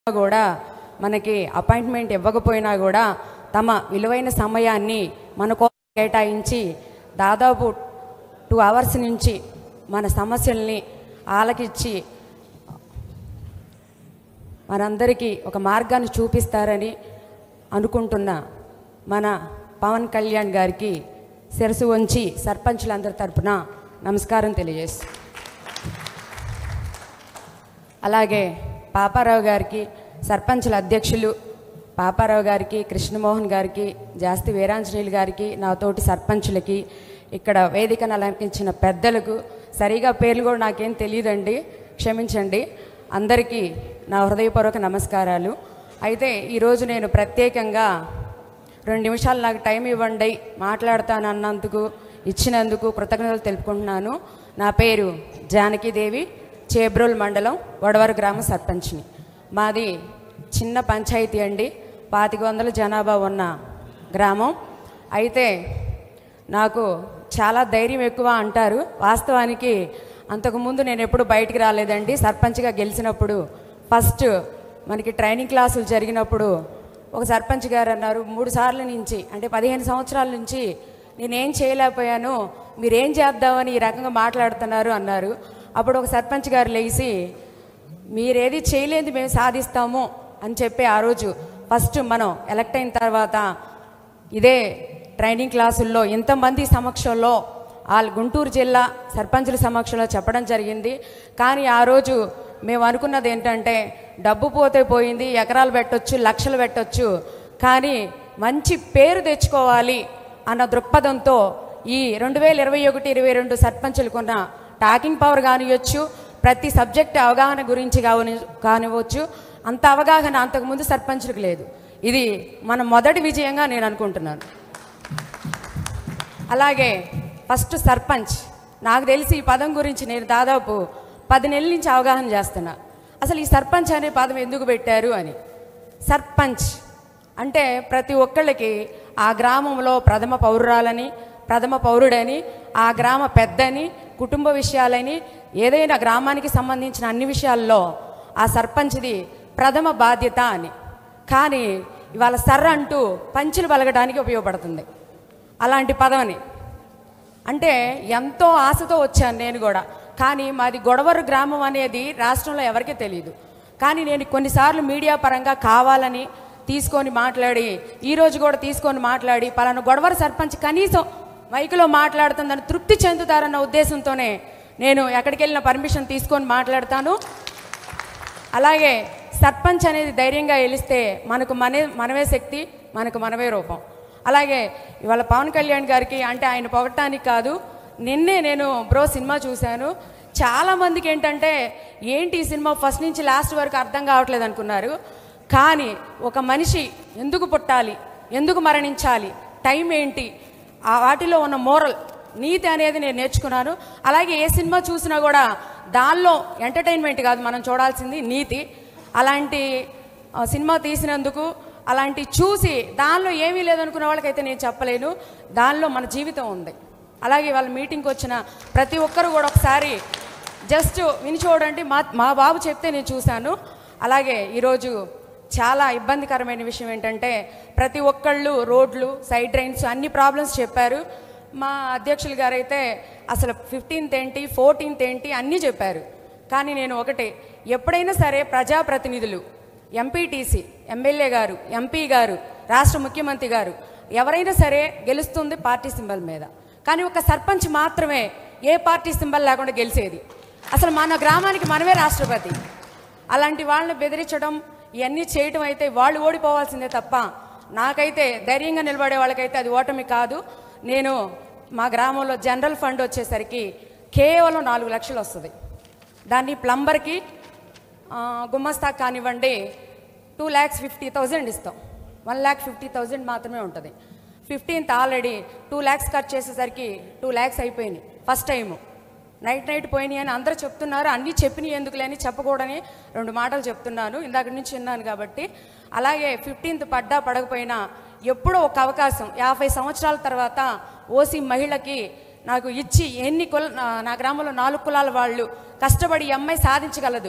కూడా మనకి అపాయింట్మెంట్ ఇవ్వకపోయినా కూడా తమ విలువైన సమయాన్ని మన కోసం కేటాయించి దాదాపు టూ అవర్స్ నుంచి మన సమస్యల్ని ఆలకిచ్చి మనందరికీ ఒక మార్గాన్ని చూపిస్తారని అనుకుంటున్న మన పవన్ కళ్యాణ్ గారికి శిరసు వంచి సర్పంచులందరి తరపున నమస్కారం తెలియజేస్తాను అలాగే పాపారావు గారికి సర్పంచుల అధ్యక్షులు పాపారావు గారికి కృష్ణమోహన్ గారికి జాస్తి వీరాంజనేయులు గారికి నా తోటి సర్పంచులకి ఇక్కడ వేదికను అలంకరించిన పెద్దలకు సరిగా పేర్లు కూడా నాకేం తెలియదండి క్షమించండి అందరికీ నా హృదయపూర్వక నమస్కారాలు అయితే ఈరోజు నేను ప్రత్యేకంగా రెండు నిమిషాలు నాకు టైం ఇవ్వండి మాట్లాడతాను అన్నందుకు ఇచ్చినందుకు కృతజ్ఞతలు తెలుపుకుంటున్నాను నా పేరు జానకీదేవి చేబ్రోల్ మండలం వడవర గ్రామ సర్పంచ్ని మాది చిన్న పంచాయతీ అండి పాతిక వందల జనాభా ఉన్న గ్రామం అయితే నాకు చాలా ధైర్యం ఎక్కువ అంటారు వాస్తవానికి అంతకుముందు నేను ఎప్పుడు బయటికి రాలేదండి సర్పంచ్గా గెలిచినప్పుడు ఫస్ట్ మనకి ట్రైనింగ్ క్లాసులు జరిగినప్పుడు ఒక సర్పంచ్ గారు అన్నారు మూడు సార్లు నుంచి అంటే పదిహేను సంవత్సరాల నుంచి నేనేం చేయలేకపోయాను మీరేం చేద్దామని ఈ రకంగా మాట్లాడుతున్నారు అన్నారు అప్పుడు ఒక సర్పంచ్ గారు లేచి మీరేది చేయలేనిది మేము సాధిస్తాము అని చెప్పి ఆ రోజు ఫస్ట్ మనం ఎలక్ట్ అయిన తర్వాత ఇదే ట్రైనింగ్ క్లాసుల్లో ఇంతమంది సమక్షంలో వాళ్ళ గుంటూరు జిల్లా సర్పంచుల సమక్షంలో చెప్పడం జరిగింది కానీ ఆ రోజు మేము అనుకున్నది ఏంటంటే డబ్బు పోతే పోయింది ఎకరాలు పెట్టొచ్చు లక్షలు పెట్టొచ్చు కానీ మంచి పేరు తెచ్చుకోవాలి అన్న దృక్పథంతో ఈ రెండు వేల ఇరవై ఒకటి ఇరవై రెండు సర్పంచులకున్న టాకింగ్ పవర్ కానివ్వచ్చు ప్రతి సబ్జెక్ట్ అవగాహన గురించి కావని కానివ్వచ్చు అంత అవగాహన అంతకుముందు సర్పంచులకు లేదు ఇది మన మొదటి విజయంగా నేను అనుకుంటున్నాను అలాగే ఫస్ట్ సర్పంచ్ నాకు తెలిసి ఈ పదం గురించి నేను దాదాపు పది నెలల నుంచి అవగాహన చేస్తున్నా అసలు ఈ సర్పంచ్ అనే పదం ఎందుకు పెట్టారు అని సర్పంచ్ అంటే ప్రతి ఒక్కళ్ళకి ఆ గ్రామంలో ప్రథమ పౌరురాలని ప్రథమ పౌరుడని ఆ గ్రామ పెద్దని కుటుంబ విషయాలని ఏదైనా గ్రామానికి సంబంధించిన అన్ని విషయాల్లో ఆ సర్పంచ్ది ప్రథమ బాధ్యత అని కానీ ఇవాళ సర్ర అంటూ పంచులు పలకడానికి ఉపయోగపడుతుంది అలాంటి పదవిని అంటే ఎంతో ఆశతో వచ్చాను నేను కూడా కానీ మాది గొడవరు గ్రామం అనేది రాష్ట్రంలో ఎవరికీ తెలియదు కానీ నేను కొన్నిసార్లు మీడియా పరంగా కావాలని తీసుకొని మాట్లాడి ఈ రోజు కూడా తీసుకొని మాట్లాడి పలానా గొడవరు సర్పంచ్ కనీసం మైకులో మాట్లాడుతుందని తృప్తి చెందుతారన్న ఉద్దేశంతోనే నేను ఎక్కడికి వెళ్ళిన పర్మిషన్ తీసుకొని మాట్లాడతాను అలాగే సర్పంచ్ అనేది ధైర్యంగా గెలిస్తే మనకు మనే మనమే శక్తి మనకు మనమే రూపం అలాగే ఇవాళ పవన్ కళ్యాణ్ గారికి అంటే ఆయన పొగటానికి కాదు నిన్నే నేను బ్రో సినిమా చూశాను చాలా మందికి ఏంటంటే ఏంటి ఈ సినిమా ఫస్ట్ నుంచి లాస్ట్ వరకు అర్థం కావట్లేదు అనుకున్నారు కానీ ఒక మనిషి ఎందుకు పుట్టాలి ఎందుకు మరణించాలి టైం ఏంటి ఆ వాటిలో ఉన్న మోరల్ నీతి అనేది నేను నేర్చుకున్నాను అలాగే ఏ సినిమా చూసినా కూడా దానిలో ఎంటర్టైన్మెంట్ కాదు మనం చూడాల్సింది నీతి అలాంటి ఆ, సినిమా తీసినందుకు అలాంటి చూసి దానిలో ఏమీ లేదనుకున్న వాళ్ళకైతే నేను చెప్పలేను దానిలో మన జీవితం ఉంది అలాగే వాళ్ళ మీటింగ్కి వచ్చిన ప్రతి ఒక్కరు కూడా ఒకసారి జస్ట్ విని చూడండి మా మా బాబు చెప్తే నేను చూశాను అలాగే ఈరోజు చాలా ఇబ్బందికరమైన విషయం ఏంటంటే ప్రతి ఒక్కళ్ళు రోడ్లు సైడ్ డ్రైన్స్ అన్ని ప్రాబ్లమ్స్ చెప్పారు మా అధ్యక్షులు గారైతే అసలు ఫిఫ్టీన్త్ ఏంటి ఫోర్టీన్త్ ఏంటి అన్నీ చెప్పారు కానీ నేను ఒకటే ఎప్పుడైనా సరే ప్రజాప్రతినిధులు ఎంపీటీసీ ఎమ్మెల్యే గారు ఎంపీ గారు రాష్ట్ర ముఖ్యమంత్రి గారు ఎవరైనా సరే గెలుస్తుంది పార్టీ సింబల్ మీద కానీ ఒక సర్పంచ్ మాత్రమే ఏ పార్టీ సింబల్ లేకుండా గెలిచేది అసలు మన గ్రామానికి మనమే రాష్ట్రపతి అలాంటి వాళ్ళని బెదిరించడం ఇవన్నీ చేయటం అయితే వాళ్ళు ఓడిపోవాల్సిందే తప్ప నాకైతే ధైర్యంగా నిలబడే వాళ్ళకైతే అది ఓటమి కాదు నేను మా గ్రామంలో జనరల్ ఫండ్ వచ్చేసరికి కేవలం నాలుగు లక్షలు వస్తుంది దాన్ని ప్లంబర్కి ఆ, గుమ్మస్తా కానివ్వండి టూ ల్యాక్స్ ఫిఫ్టీ థౌజండ్ ఇస్తాం వన్ ల్యాక్ ఫిఫ్టీ థౌజండ్ మాత్రమే ఉంటుంది ఫిఫ్టీన్త్ ఆల్రెడీ టూ ల్యాక్స్ ఖర్చు చేసేసరికి టూ ల్యాక్స్ అయిపోయినాయి ఫస్ట్ టైము నైట్ నైట్ పోయినాయి అని అందరూ చెప్తున్నారు అన్నీ చెప్పినాయి ఎందుకులే అని చెప్పకూడని రెండు మాటలు చెప్తున్నాను ఇందాక నుంచి విన్నాను కాబట్టి అలాగే ఫిఫ్టీన్త్ పడ్డా పడకపోయినా ఎప్పుడో ఒక అవకాశం యాభై సంవత్సరాల తర్వాత ఓసీ మహిళకి నాకు ఇచ్చి ఎన్ని కుల నా- నా గ్రామంలో నాలుగు కులాల వాళ్ళు కష్టపడి ఈ అమ్మాయి సాధించగలదు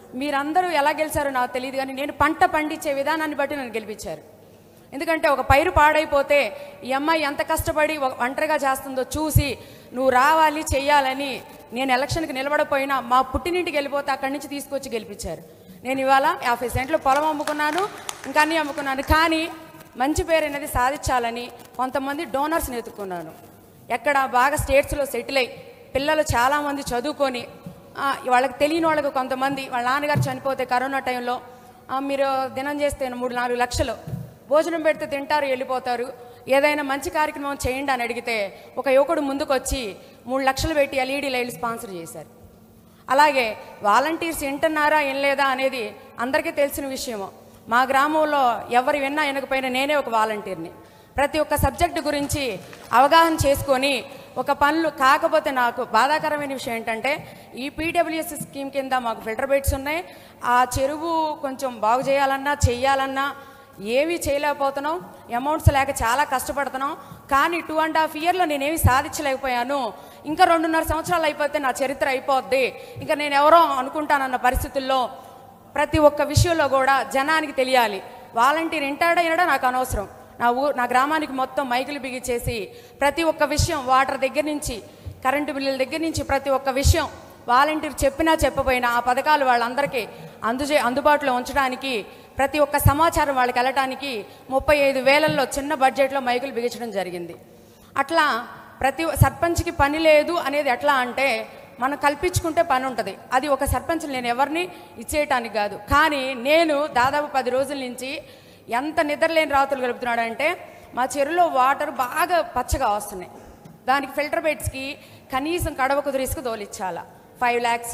మీరందరూ ఎలా గెలిచారో నాకు తెలియదు కానీ నేను పంట పండించే విధానాన్ని బట్టి నన్ను గెలిపించారు ఎందుకంటే ఒక పైరు పాడైపోతే ఈ అమ్మాయి ఎంత కష్టపడి ఒక- ఒంటరిగా చేస్తుందో చూసి నువ్వు రావాలి చెయ్యాలని నేను ఎలక్షన్కి నిలబడపోయినా మా పుట్టినింటికి వెళ్ళిపోతే అక్కడి నుంచి తీసుకొచ్చి గెలిపించారు నేను ఇవాళ యాభై సెంట్లు పొలం అమ్ముకున్నాను ఇంకా అన్నీ అమ్ముకున్నాను కానీ మంచి పేరు అనేది సాధించాలని కొంతమంది డోనర్స్ని ఎత్తుకున్నాను ఎక్కడ బాగా స్టేట్స్లో సెటిల్ అయ్యి పిల్లలు చాలామంది చదువుకొని ఆ, వాళ్ళకి తెలియని వాళ్ళకి కొంతమంది వాళ్ళ నాన్నగారు చనిపోతే కరోనా టైంలో ఆ, మీరు దినం చేస్తే మూడు నాలుగు లక్షలు భోజనం పెడితే తింటారు వెళ్ళిపోతారు ఏదైనా మంచి కార్యక్రమం చేయండి అని అడిగితే ఒక యువకుడు ముందుకు వచ్చి మూడు లక్షలు పెట్టి ఎల్ఈడి లైట్లు స్పాన్సర్ చేశారు అలాగే వాలంటీర్స్ వింటున్నారా ఏం లేదా అనేది అందరికీ తెలిసిన విషయము మా గ్రామంలో ఎవరు విన్నా వినకపోయినా నేనే ఒక వాలంటీర్ని ప్రతి ఒక్క సబ్జెక్టు గురించి అవగాహన చేసుకొని ఒక పనులు కాకపోతే నాకు బాధాకరమైన విషయం ఏంటంటే ఈ పీడబ్ల్యూఎస్ స్కీమ్ కింద మాకు ఫిల్టర్ బెడ్స్ ఉన్నాయి ఆ చెరువు కొంచెం బాగు చేయాలన్నా చెయ్యాలన్నా ఏమీ చేయలేకపోతున్నాం అమౌంట్స్ లేక చాలా కష్టపడుతున్నాం కానీ టూ అండ్ హాఫ్ ఇయర్లో నేనేమి సాధించలేకపోయాను ఇంకా రెండున్నర సంవత్సరాలు అయిపోతే నా చరిత్ర అయిపోద్ది ఇంకా నేను ఎవరో అనుకుంటానన్న పరిస్థితుల్లో ప్రతి ఒక్క విషయంలో కూడా జనానికి తెలియాలి వాలంటీర్ ఇంటాడా వినడా నాకు అనవసరం నా ఊ నా గ్రామానికి మొత్తం మైకులు బిగించేసి ప్రతి ఒక్క విషయం వాటర్ దగ్గర నుంచి కరెంటు బిల్లుల దగ్గర నుంచి ప్రతి ఒక్క విషయం వాలంటీర్ చెప్పినా చెప్పపోయినా ఆ పథకాలు వాళ్ళందరికీ అందుచే అందుబాటులో ఉంచడానికి ప్రతి ఒక్క సమాచారం వాళ్ళకి వెళ్ళటానికి ముప్పై ఐదు వేలల్లో చిన్న బడ్జెట్లో మైకులు బిగించడం జరిగింది అట్లా ప్రతి సర్పంచ్కి పని లేదు అనేది ఎట్లా అంటే మనం కల్పించుకుంటే పని ఉంటుంది అది ఒక సర్పంచ్ నేను ఎవరిని ఇచ్చేయటానికి కాదు కానీ నేను దాదాపు పది రోజుల నుంచి ఎంత నిద్రలేని రాత్రులు గడుపుతున్నాడంటే మా చెరువులో వాటర్ బాగా పచ్చగా వస్తున్నాయి దానికి ఫిల్టర్ బెడ్స్కి కనీసం కడవ కుదిరిసుకు తోలిచ్చాల ఫైవ్ ల్యాక్స్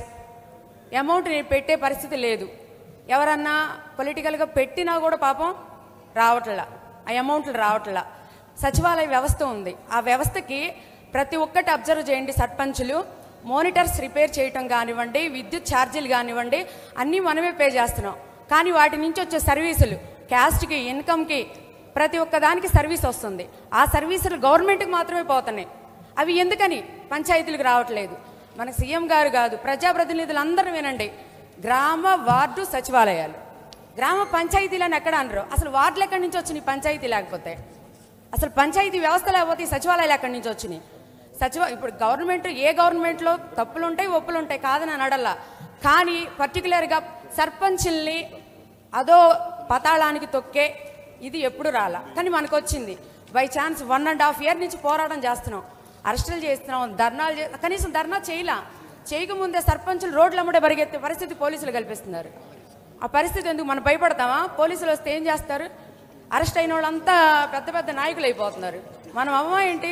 అమౌంట్ నేను పెట్టే పరిస్థితి లేదు ఎవరన్నా పొలిటికల్గా పెట్టినా కూడా పాపం రావట్లా ఆ అమౌంట్లు రావట్లా సచివాలయ వ్యవస్థ ఉంది ఆ వ్యవస్థకి ప్రతి ఒక్కటి అబ్జర్వ్ చేయండి సర్పంచులు మోనిటర్స్ రిపేర్ చేయటం కానివ్వండి విద్యుత్ ఛార్జీలు కానివ్వండి అన్నీ మనమే పే చేస్తున్నాం కానీ వాటి నుంచి వచ్చే సర్వీసులు క్యాస్ట్కి ఇన్కమ్కి ప్రతి ఒక్క దానికి సర్వీస్ వస్తుంది ఆ సర్వీసులు గవర్నమెంట్కి మాత్రమే పోతున్నాయి అవి ఎందుకని పంచాయతీలకు రావట్లేదు మన సీఎం గారు కాదు ప్రజాప్రతినిధులు అందరూ వినండి గ్రామ వార్డు సచివాలయాలు గ్రామ పంచాయతీలని ఎక్కడ అనరు అసలు వార్డులు ఎక్కడి నుంచి వచ్చినాయి పంచాయతీ లేకపోతే అసలు పంచాయతీ వ్యవస్థ లేకపోతే ఈ సచివాలయాలు ఎక్కడి నుంచి వచ్చినాయి సచివ ఇప్పుడు గవర్నమెంట్ ఏ గవర్నమెంట్లో తప్పులు ఉంటాయి ఒప్పులు ఉంటాయి కాదని అని అడల్లా కానీ పర్టికులర్గా సర్పంచుల్ని అదో పతాళానికి తొక్కే ఇది ఎప్పుడు రాలా కానీ మనకు వచ్చింది by chance one and half year నుంచి పోరాటం చేస్తున్నాం అరెస్టులు చేస్తున్నాం ధర్నాలు చే కనీసం ధర్నా చేయలా చేయకముందే సర్పంచులు రోడ్ల అమ్మడే పరిగెత్తే పరిస్థితి పోలీసులు కల్పిస్తున్నారు ఆ పరిస్థితి ఎందుకు మనం భయపడతామా పోలీసులు వస్తే ఏం చేస్తారు అరెస్ట్ అయిన వాళ్ళంతా పెద్ద పెద్ద నాయకులు అయిపోతున్నారు మనం అమ్మ ఏంటి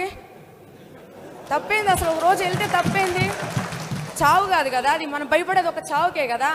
తప్పేంది అసలు ఒక రోజు వెళ్తే తప్పేంది చావు కాదు కదా అది మనం భయపడేది ఒక చావుకే కదా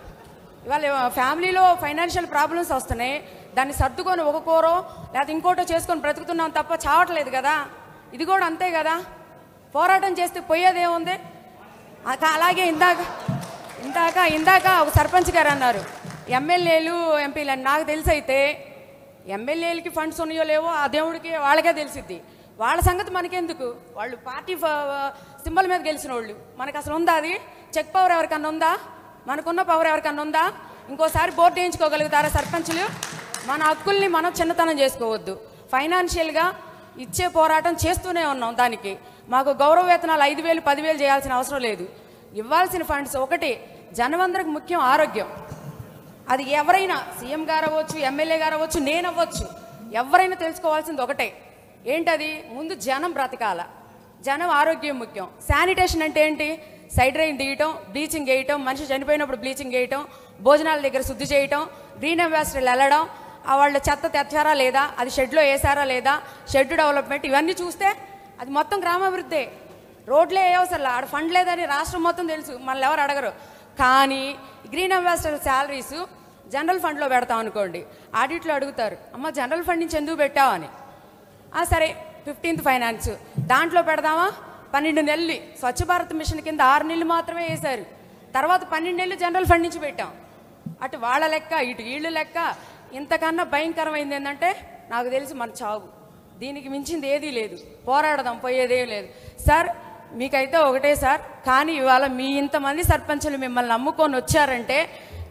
ఇవాళ ఫ్యామిలీలో ఫైనాన్షియల్ ప్రాబ్లమ్స్ వస్తున్నాయి దాన్ని సర్దుకొని ఒక కూరో లేకపోతే ఇంకోటో చేసుకొని బ్రతుకుతున్నాం తప్ప చావట్లేదు కదా ఇది కూడా అంతే కదా పోరాటం చేస్తే పోయేదేముంది అక- అలాగే ఇందాక ఇందాక ఇందాక ఒక సర్పంచ్ గారు అన్నారు ఎమ్మెల్యేలు ఎంపీలు అని నాకు తెలిసి అయితే ఎమ్మెల్యేలకి ఫండ్స్ ఉన్నాయో లేవో ఆ దేవుడికి వాళ్ళకే తెలిసిద్ది వాళ్ళ సంగతి మనకెందుకు వాళ్ళు పార్టీ సింబల్ మీద గెలిచిన వాళ్ళు మనకు అసలు ఉందా అది చెక్ పవర్ ఎవరికన్నా ఉందా మనకున్న పవర్ ఎవరికన్నా ఉందా ఇంకోసారి బోర్డు వేయించుకోగలుగుతారా సర్పంచులు మన హక్కుల్ని మనం చిన్నతనం చేసుకోవద్దు ఫైనాన్షియల్గా ఇచ్చే పోరాటం చేస్తూనే ఉన్నాం దానికి మాకు గౌరవ వేతనాలు ఐదు వేలు పదివేలు చేయాల్సిన అవసరం లేదు ఇవ్వాల్సిన ఫండ్స్ ఒకటి జనమందరికి ముఖ్యం ఆరోగ్యం అది ఎవరైనా సీఎం గారు అవ్వచ్చు ఎమ్మెల్యే గారు అవ్వచ్చు నేను అవ్వచ్చు ఎవరైనా తెలుసుకోవాల్సింది ఒకటే ఏంటది ముందు జనం బ్రతకాల జనం ఆరోగ్యం ముఖ్యం శానిటేషన్ అంటే ఏంటి సైడ్ రైన్ తీయటం బ్లీచింగ్ వేయటం మనిషి చనిపోయినప్పుడు బ్లీచింగ్ వేయటం భోజనాల దగ్గర శుద్ధి చేయటం గ్రీన్ అంబాసిడర్లు వెళ్ళడం ఆ వాళ్ళ చెత్త తెచ్చారా లేదా అది షెడ్లో వేసారా లేదా షెడ్ డెవలప్మెంట్ ఇవన్నీ చూస్తే అది మొత్తం గ్రామాభివృద్ధే రోడ్లే వేయవసరం ఆడ ఫండ్ లేదని రాష్ట్రం మొత్తం తెలుసు మనల్ని ఎవరు అడగరు కానీ గ్రీన్ అంబాసిడర్ శాలరీస్ జనరల్ ఫండ్లో పెడతాం అనుకోండి ఆడిట్లో అడుగుతారు అమ్మ జనరల్ ఫండ్ నుంచి ఎందుకు పెట్టావు అని ఆ, సరే ఫిఫ్టీన్త్ ఫైనాన్స్ దాంట్లో పెడదామా పన్నెండు నెలలు స్వచ్ఛ భారత్ మిషన్ కింద ఆరు నెలలు మాత్రమే వేశారు తర్వాత పన్నెండు నెలలు జనరల్ ఫండ్ నుంచి పెట్టాం అటు వాళ్ళ లెక్క ఇటు వీళ్ళు లెక్క ఇంతకన్నా భయంకరమైంది ఏంటంటే నాకు తెలిసి మన చావు దీనికి మించింది ఏదీ లేదు పోరాడదాం పోయేదేం లేదు సార్ మీకైతే ఒకటే సార్ కానీ ఇవాళ మీ ఇంతమంది సర్పంచులు మిమ్మల్ని నమ్ముకొని వచ్చారంటే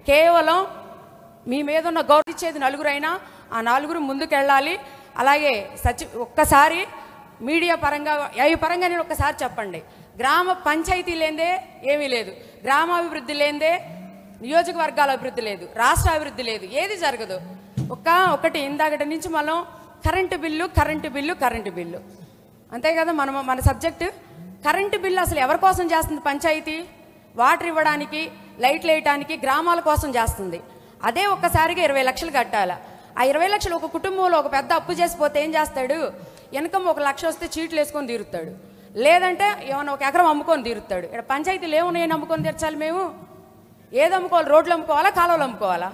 కేవలం మీ మీద ఉన్న గౌరవ ఇచ్చేది నలుగురైనా ఆ నలుగురు ముందుకెళ్ళాలి అలాగే సచి ఒక్కసారి మీడియా పరంగా ఏ పరంగా నేను ఒక్కసారి చెప్పండి గ్రామ పంచాయతీ లేదే ఏమీ లేదు గ్రామాభివృద్ధి లేదే నియోజకవర్గాల అభివృద్ధి లేదు రాష్ట్ర అభివృద్ధి లేదు ఏది జరగదు ఒక్క ఒకటి ఇందాకటి నుంచి మనం current bill current bill current bill అంతే కదా మనం మన సబ్జెక్టు కరెంటు బిల్లు అసలు ఎవరి కోసం చేస్తుంది పంచాయతీ వాటర్ ఇవ్వడానికి లైట్లు వేయడానికి గ్రామాల కోసం చేస్తుంది అదే ఒక్కసారిగా ఇరవై లక్షలు కట్టాల ఆ ఇరవై లక్షలు ఒక కుటుంబంలో ఒక పెద్ద అప్పు చేసిపోతే ఏం చేస్తాడు వెనకం ఒక లక్ష వస్తే చీట్లు వేసుకొని తీరుతాడు లేదంటే ఏమైనా ఒక ఎకరం అమ్ముకొని తీరుతాడు ఇక్కడ పంచాయతీలు ఏమున్నాయని అమ్ముకొని తీర్చాలి మేము ఏది అమ్ముకోవాలి రోడ్లు అమ్ముకోవాలా కాలువలు అమ్ముకోవాలా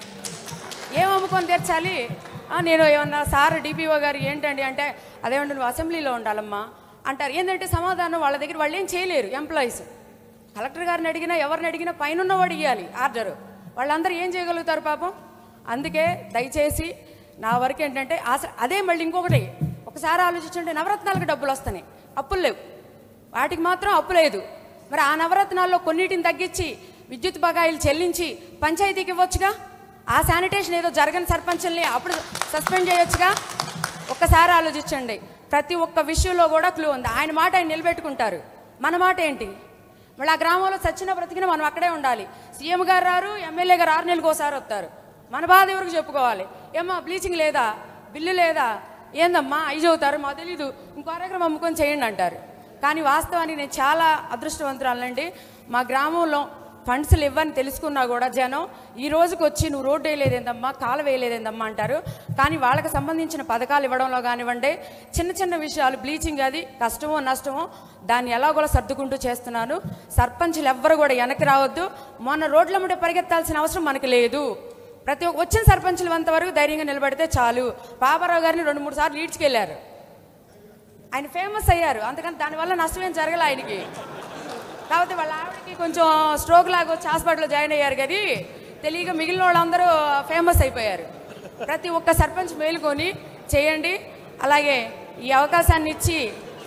ఏం అమ్ముకొని తీర్చాలి ఆ, నేను ఏమన్నా సార్ డిపిఓ గారు ఏంటండి అంటే అదేమంటే నువ్వు అసెంబ్లీలో ఉండాలమ్మా అంటారు ఏంటంటే సమాధానం వాళ్ళ దగ్గర వాళ్ళు ఏం చేయలేరు ఎంప్లాయీస్ కలెక్టర్ గారిని అడిగినా ఎవరిని అడిగినా పైన ఉన్నవాడు ఇవ్వాలి ఆర్డరు వాళ్ళందరూ ఏం చేయగలుగుతారు పాపం అందుకే దయచేసి నా వరకు ఏంటంటే ఆస- అదే మళ్ళీ ఇంకొకటి ఒకసారి ఆలోచించుంటే నవరత్నాలకు డబ్బులు వస్తున్నాయి అప్పులు లేవు వాటికి మాత్రం అప్పు లేదు మరి ఆ నవరత్నాల్లో కొన్నిటిని తగ్గించి విద్యుత్ బకాయిలు చెల్లించి పంచాయతీకి ఇవ్వచ్చుగా ఆ శానిటేషన్ ఏదో జరగని సర్పంచుల్ని అప్పుడు సస్పెండ్ చేయొచ్చుగా ఒక్కసారి ఆలోచించండి ప్రతి ఒక్క విషయంలో కూడా క్లూ ఉంది ఆయన మాట ఆయన నిలబెట్టుకుంటారు మన మాట ఏంటి మళ్ళీ ఆ గ్రామంలో సచ్చిన బ్రతికిన మనం అక్కడే ఉండాలి సీఎం గారు రారు ఎమ్మెల్యే గారు ఆరు నెలలకు ఒకసారి వస్తారు మన బాధ ఎవరికి చెప్పుకోవాలి ఏమ్మా బ్లీచింగ్ లేదా బిల్లు లేదా ఏందమ్మా అవి చదువుతారు మాకు తెలీదు ఇంకో అరగ్రం అమ్ముకొని చేయండి అంటారు కానీ వాస్తవానికి నేను చాలా అదృష్టవంతురాలండి మా గ్రామంలో ఫండ్స్లు ఇవ్వని తెలుసుకున్నా కూడా జనం ఈ రోజుకి వచ్చి నువ్వు రోడ్డు వేయలేదేందమ్మా కాలు వేయలేదేందమ్మా అంటారు కానీ వాళ్ళకి సంబంధించిన పథకాలు ఇవ్వడంలో కానివ్వండి చిన్న చిన్న విషయాలు బ్లీచింగ్ అది కష్టమో నష్టమో దాన్ని ఎలాగోలా సర్దుకుంటూ చేస్తున్నాను సర్పంచ్లు ఎవ్వరు కూడా వెనక్కి రావద్దు మొన్న రోడ్ల ముడే పరిగెత్తాల్సిన అవసరం మనకు లేదు ప్రతి ఒక్క వచ్చిన సర్పంచులు అంతవరకు ధైర్యంగా నిలబడితే చాలు పాపారావు గారిని రెండు మూడు సార్లు ఈడ్చుకెళ్ళారు ఆయన ఫేమస్ అయ్యారు అందుకని దానివల్ల నష్టం ఏం జరగలే ఆయనకి కాకపోతే వాళ్ళ ఆవిడకి కొంచెం స్ట్రోక్ లాగా వచ్చి హాస్పిటల్లో జాయిన్ అయ్యారు కానీ తెలియక మిగిలిన వాళ్ళందరూ ఫేమస్ అయిపోయారు ప్రతి ఒక్క సర్పంచ్ మేలుకొని చేయండి అలాగే ఈ అవకాశాన్ని ఇచ్చి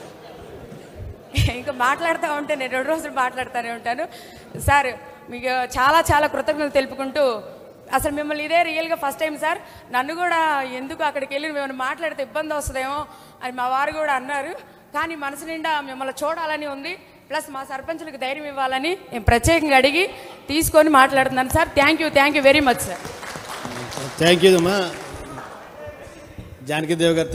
ఇంకా మాట్లాడుతూ ఉంటే నేను రెండు రోజులు మాట్లాడుతూనే ఉంటాను సార్ మీకు చాలా చాలా కృతజ్ఞతలు తెలుపుకుంటూ అసలు మిమ్మల్ని ఇదే రియల్గా ఫస్ట్ టైం సార్ నన్ను కూడా ఎందుకు అక్కడికి వెళ్ళి మిమ్మల్ని మాట్లాడితే ఇబ్బంది వస్తుందేమో అని మా వారు కూడా అన్నారు కానీ మనసు నిండా మిమ్మల్ని చూడాలని ఉంది ప్లస్ మా సర్పంచులకు ధైర్యం ఇవ్వాలని నేను ప్రత్యేకంగా అడిగి తీసుకొని మాట్లాడుతున్నాను sir thank you thank you very much sir thank you అమ్మా జానకి దేవ్ గారు